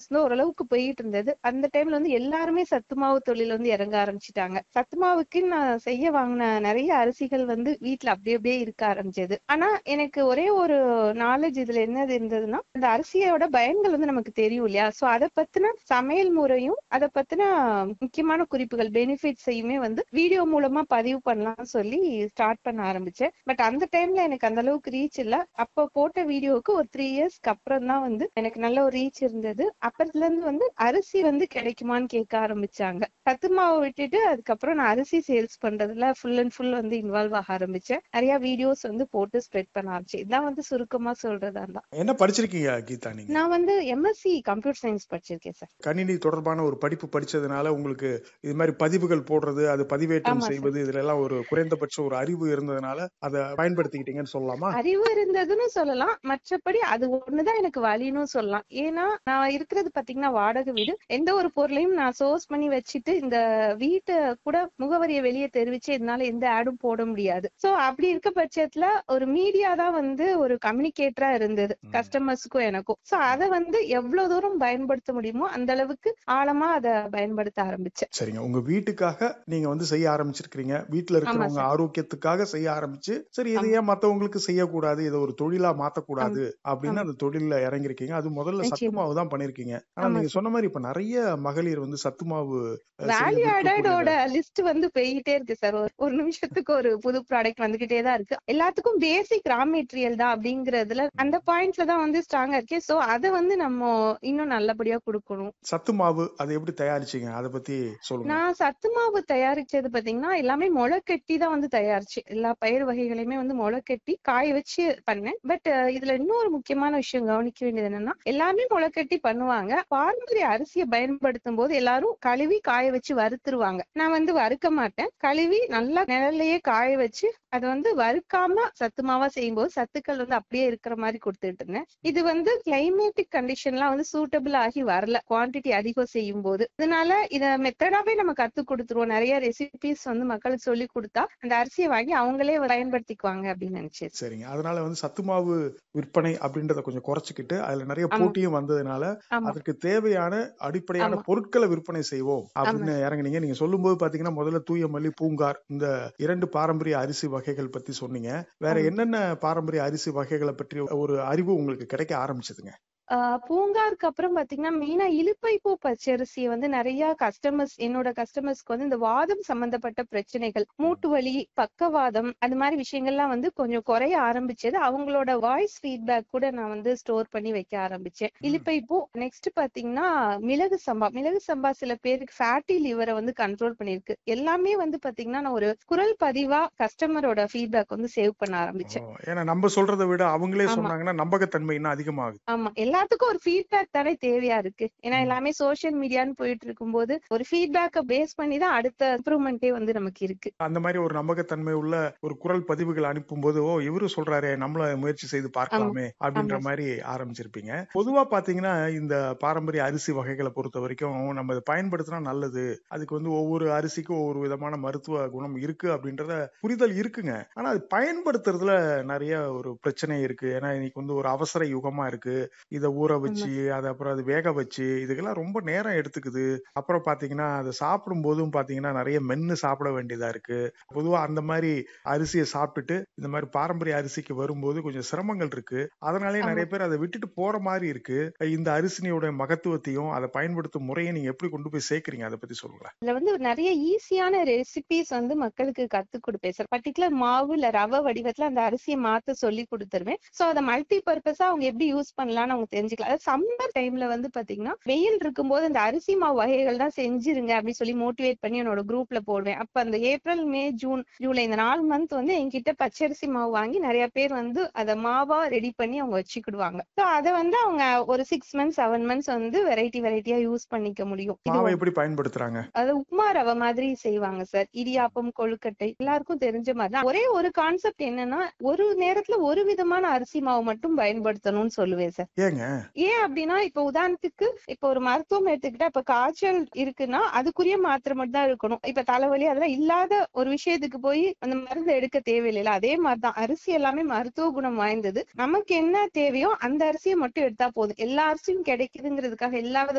வந்து ஓரளவுக்கு போயிட்டு இருந்தது அந்த டைம்ல வந்து எல்லாருமே சத்து மாவு தொழில் வந்து இறங்க ஆரம்பிச்சிட்டாங்க சத்து மாவுக்கு நான் செய்ய வாங்கின நிறைய அரிசிகள் வந்து வீட்டுல அப்படியே அப்படியே இருக்க ஆரம்பிச்சது ஆனா எனக்கு ஒரே ஒரு நாலேஜ் இதுல என்னது இருந்ததுன்னா அந்த அரிசியோட பயன்கள் வந்து நமக்கு தெரியும் இல்லையா சோ அதை பத்தின சமையல் முறையும் அதை பத்தின முக்கியமான குறிப்புகள் பெனிஃபிட்ஸையுமே வந்து வீடியோ மூலமா பதிவு பண்ணலாம்னு சொல்லி ஸ்டார்ட் பண்ண ஆரம்பிச்சேன் பட் அந்த டைம்ல எனக்கு அந்த அளவுக்கு ரீச் இல்ல அப்ப போட்ட வீடியோவுக்கு ஒரு த்ரீ இயர்ஸ்க்கு அப்புறம் தான் வந்து எனக்கு நல்ல ஒரு ரீச் இருந்தது அப்புறத்துல இருந்து வந்து அரிசி வந்து கிடைக்குமான்னு கேட்க ஆரம்பிச்சாங்க சத்து மாவு விட்டுட்டு அதுக்கப்புறம் நான் அரிசி சேல்ஸ் பண்றதுல ஃபுல் அண்ட் ஃபுல் வந்து இன்வால்வ் ஆக ஆரம்பிச்சேன் நிறைய வீடியோஸ் வந்து போட்டு ஸ்ப்ரெட் பண்ண ஆரம்பிச்சேன் இதான் வந்து சுருக்கமா சொல்றதா இருந்தா என்ன படிச்சிருக்கீங்க கீதா நீங்க நான் வந்து எம்எஸ்சி கம்ப்யூட்டர் சயின்ஸ் படிச்சிருக்கேன் சார் கணினி தொடர்பான ஒரு படிப்பு படிச்சதுனால உங்களுக்கு இது மாதிரி பதிவுகள் போடுறது அது பதிவேற்றம் ஆமா சார். செய்வது இதுல எல்லாம் ஒரு குறைந்தபட்ச ஒரு அறிவு இருந்ததுனால அதை பயன்படுத்திக்கிட்டீங்கன்னு சொல்லலாமா அறிவு இருந்ததுன்னு சொல்லலாம் மற்றபடி அது ஒண்ணுதான் எனக்கு வழின்னு சொல்லலாம் ஏன்னா நான் இருக்கிறது பாத்தீங்கன்னா வாடகை வீடு எந்த ஒரு பொருளையும் நான் சோர்ஸ் பண்ணி வச்சுட்டு இந்த வீட்டை கூட முகவரியை வெளியே தெரிவிச்சு என்னால எந்த ஆடும் போட முடியாது சோ அப்படி இருக்க பட்சத்துல ஒரு மீடியா தான் வந்து ஒரு கம்யூனிகேட்டரா இருந்தது ம். கஸ்டமர்ஸுக்கும் எனக்கும் சோ அதை வந்து எவ்வளவு தூரம் பயன்படுத்த முடியுமோ அந்த அளவுக்கு ஆழமா அதை பயன்படுத்த ஆரம்பிச்சேன் சரிங்க உங்க வீட்டுக்காக நீங்க வந்து செய்ய ஆரம்பிச்சிருக்கீங்க வீட்டுல இருக்கிறவங்க சார். ஆரோக்கியத்துக்காக செய்ய ஆரம்பிச்சு சரி இது ஆமா. ஏன் மத்தவங்களுக்கு செய்யக்கூடாது இதை ஒரு தொழிலா மாத்தக்கூடாது அப்படின்னு ஆமா. அந்த தொழில்ல இறங்கிருக்கீங்க அது முதல்ல சத்து நிச்சயமா. மாவு தான் பண்ணிருக்கீங்க ஆனா ஆமா நீங்க சார். சொன்ன மாதிரி இப்ப நிறைய மகளிர் வந்து சத்து மாவு அஹ், செய்து வேல்யூ ஆடடோட விற்கக்கூடியத- லிஸ்ட் வந்து போய்கிட்டே இருக்கு சார் ஒரு ஒரு நிமிஷத்துக்கு ஒரு புது ப்ராடக்ட் வந்துகிட்டே தான் இருக்கு எல்லாத்துக்கும் பேசிக் ரா மெட்டீரியல் தான் அப்படிங்கறதுல அந்த பாயிண்ட்ல தான் வந்து ஸ்ட்ராங்கா இருக்கு சோ அதை வந்து நம்ம இன்னும் நல்லபடியா கொடுக்கணும் சத்து மாவு அதை எப்படி தயாரிச்சீங்க அதை பத்தி சொல்லுங்க நான் சத்து மாவு தயாரிச்சது பாத்தீங்கன்னா எல்லாமே முளை கட்டி தான் வந்து தயாரிச்சு எல்லா பயிர் வகைகளையுமே வந்து முளை கட்டி காய வச்சு பண்ணேன் பட் இதுல இன்னொரு முக்கியமான விஷயம் கவனிக்க வேண்டியது என்னன்னா எல்லாமே முளை கட்டி பண்ணுவாங்க பாரம்பரிய அரிசியை பயன்படுத்தும் போது எல்லாரும் கழுவி காய வச்சு வறுத்துருவாங்க நான் வந்து வறுக்க மாட்டேன் கழுவி நல்லா நிழல்லையே காய வச்சு அதை வந்து வறுக்காம சத்து மாவா செய்யும்போது சத்துக்கள் வந்து அப்படியே இருக்கிற மாதிரி கொடுத்துட்டு இருந்தேன் இது வந்து கிளைமேட்டிக் கண்டிஷன்லாம் வந்து சூட்டபிள் ஆகி வரல குவாண்டிட்டி அதிகம் செய்யும் போது அதனால இத மெத்தடாவே நம்ம கத்து கொடுத்துருவோம் நிறைய ரெசிபிஸ் வந்து மக்களுக்கு சொல்லி கொடுத்தா அந்த அரிசியை வாங்கி அவங்களே பயன்படுத்திக்குவாங்க அப்படின்னு நினைச்சேன் சரிங்க அதனால வந்து சத்து மாவு விற்பனை அப்படின்றத கொஞ்சம் குறைச்சிக்கிட்டு அதுல நிறைய ஆமா. போட்டியும் வந்ததுனால ஆமா அதற்கு தேவையான அடிப்படையான ஆமா. பொருட்களை விற்பனை செய்வோம் அப்படின்னு இறங்குனீங்க நீங்க சொல்லும்போது பாத்தீங்கன்னா முதல்ல தூய மல்லி பூங்கார் இந்த இரண்டு பாரம்பரிய அரிசி வகைகள் பத்தி சொன்னீங்க வேற ஆமா. என்னென்ன பாரம்பரிய அரிசி வகைகளை பற்றி ஒரு அறிவு உங்களுக்கு கிடைக்க ஆரம்பிச்சதுங்க ஆஹ் பூங்காருக்கு அப்புறம் பாத்தீங்கன்னா மெயினா இலுப்பை பூ பச்சரிசியை வந்து நிறைய கஸ்டமர்ஸ் என்னோட கஸ்டமர்ஸ்க்கு வந்து இந்த வாதம் சம்பந்தப்பட்ட பிரச்சனைகள் மூட்டு வலி பக்கவாதம் அது மாதிரி விஷயங்கள்லாம் வந்து கொஞ்சம் குறைய ஆரம்பிச்சது அவங்களோட வாய்ஸ் ஃபீட்பேக் கூட நான் வந்து ஸ்டோர் பண்ணி வைக்க ஆரம்பிச்சேன் இலுப்பை பூ நெக்ஸ்ட் பாத்தீங்கன்னா மிளகு சம்பா மிளகு சம்பா சில பேருக்கு ஃபேட்டி லிவரை வந்து கண்ட்ரோல் பண்ணிருக்கு எல்லாமே வந்து பாத்தீங்கன்னா நான் ஒரு குரல் பதிவா கஸ்டமரோட ஃபீட்பேக் வந்து சேவ் பண்ண ஆரம்பிச்சேன் ஓ, ஏன்னா நம்ம சொல்றதை விட அவங்களே ஆமா. சொன்னாங்கன்னா நம்பகத்தன்மை இன்னும் அதிகமாகுது ஆமா எல்லாத்துக்கும் ஒரு ஃபீட்பேக் தானே தேவையா இருக்கு ஏன்னா ம். எல்லாமே சோஷியல் மீடியான்னு போயிட்டு இருக்கும்போது ஒரு ஃபீட்பேக்க பேஸ் பண்ணி தான் அடுத்த இம்ப்ரூவ்மெண்ட்டே வந்து நமக்கு இருக்கு அந்த மாதிரி ஒரு நம்பகத்தன்மை உள்ள ஒரு குரல் பதிவுகள் அனுப்பும்போது ஓ இவரு சொல்றாரே நம்மள முயற்சி செய்து பார்க்கலாமே அப்படின்ற ஆமா. மாதிரி ஆரம்பிச்சிருப்பீங்க பொதுவா பாத்தீங்கன்னா இந்த பாரம்பரிய அரிசி வகைகளை பொறுத்த வரைக்கும் நம்ம இதை பயன்படுத்தினா நல்லது அதுக்கு வந்து ஒவ்வொரு அரிசிக்கும் ஒவ்வொரு விதமான மருத்துவ குணம் இருக்கு அப்படின்றத புரிதல் இருக்குங்க ஆனா அது பயன்படுத்துறதுல நிறைய ஒரு பிரச்சனை இருக்கு ஏன்னா இன்னைக்கு வந்து ஒரு அவசர யுகமா இருக்கு இதை ஊற வச்சு அதை அப்புறம் அது வேக வச்சு இதுக்கெல்லாம் ரொம்ப நேரம் எடுத்துக்குது அப்புறம் பாத்தீங்கன்னா அதை சாப்பிடும் போதும் பாத்தீங்கன்னா நிறைய மென்னு சாப்பிட வேண்டியதா இருக்கு பொதுவா அந்த மாதிரி அரிசியை சாப்பிட்டுட்டு இந்த மாதிரி பாரம்பரிய அரிசிக்கு வரும்போது கொஞ்சம் சிரமங்கள் இருக்கு அதனாலே நிறைய பேர் அதை விட்டுட்டு போற மாதிரி இருக்கு இந்த அரிசினியோட மகத்துவத்தையும் அதை பயன்படுத்தும் முறையை நீங்க எப்படி கொண்டு போய் சேர்க்கறீங்க அதை பத்தி சொல்லுங்களேன் இதுல வந்து நிறைய ஈஸியான ரெசிபிஸ் வந்து மக்களுக்கு கத்து கொடுப்பேன் சார் பர்டிகுலர் மாவு இல்ல ரவை வடிவத்துல அந்த அரிசியை மாத்த சொல்லி கொடுத்துருவேன் சோ அதை மல்டி பர்பஸா அவங்க எப்படி யூஸ் பண்ணலாம்னு அவங்க தெரிஞ்சுக்கலாம் அதாவது சம்மர் டைம்ல வந்து பாத்தீங்கன்னா வெயில் இருக்கும்போது அந்த அரிசி மாவு வகைகள் தான் செஞ்சிருங்க அப்படின்னு சொல்லி மோட்டிவேட் பண்ணி என்னோட குரூப்ல போடுவேன் அப்ப அந்த ஏப்ரல் மே ஜூன் ஜூலை இந்த நாலு மந்த் வந்து என்கிட்ட பச்சரிசி மாவு வாங்கி நிறைய பேர் வந்து அதை மாவா ரெடி பண்ணி அவங்க வச்சுக்கிடுவாங்க சோ அதை வந்து அவங்க ஒரு சிக்ஸ் மந்த்ஸ் செவன் மந்த்ஸ் வந்து வெரைட்டி வெரைட்டியா யூஸ் பண்ணிக்க முடியும் இது மாவை எப்படி பயன்படுத்துறாங்க அது உப்மா ரவை மாதிரி செய்வாங்க சார் இடியாப்பம் கொழுக்கட்டை எல்லாருக்கும் தெரிஞ்ச மாதிரி தான் ஒரே ஒரு கான்செப்ட் என்னன்னா ஒரு நேரத்துல ஒரு விதமான அரிசி மாவு மட்டும் பயன்படுத்தணும்னு சொல்லுவேன் சார் ஏங்க ஏன் அப்படின்னா இப்ப உதாரணத்துக்கு இப்ப ஒரு மருத்துவம் எடுத்துக்கிட்டா இப்ப காய்ச்சல் இருக்குன்னா அதுக்குரிய மாத்திரை மட்டும் தான் இருக்கணும் இப்ப தலைவலி அதெல்லாம் இல்லாத ஒரு விஷயத்துக்கு போய் அந்த மருந்து எடுக்க தேவையில்லை அதே மாதிரிதான் அரிசி எல்லாமே மருத்துவ குணம் வாய்ந்தது நமக்கு என்ன தேவையோ அந்த அரிசியை மட்டும் எடுத்தா போதும் எல்லா அரிசியும் கிடைக்குதுங்கிறதுக்காக எல்லா வித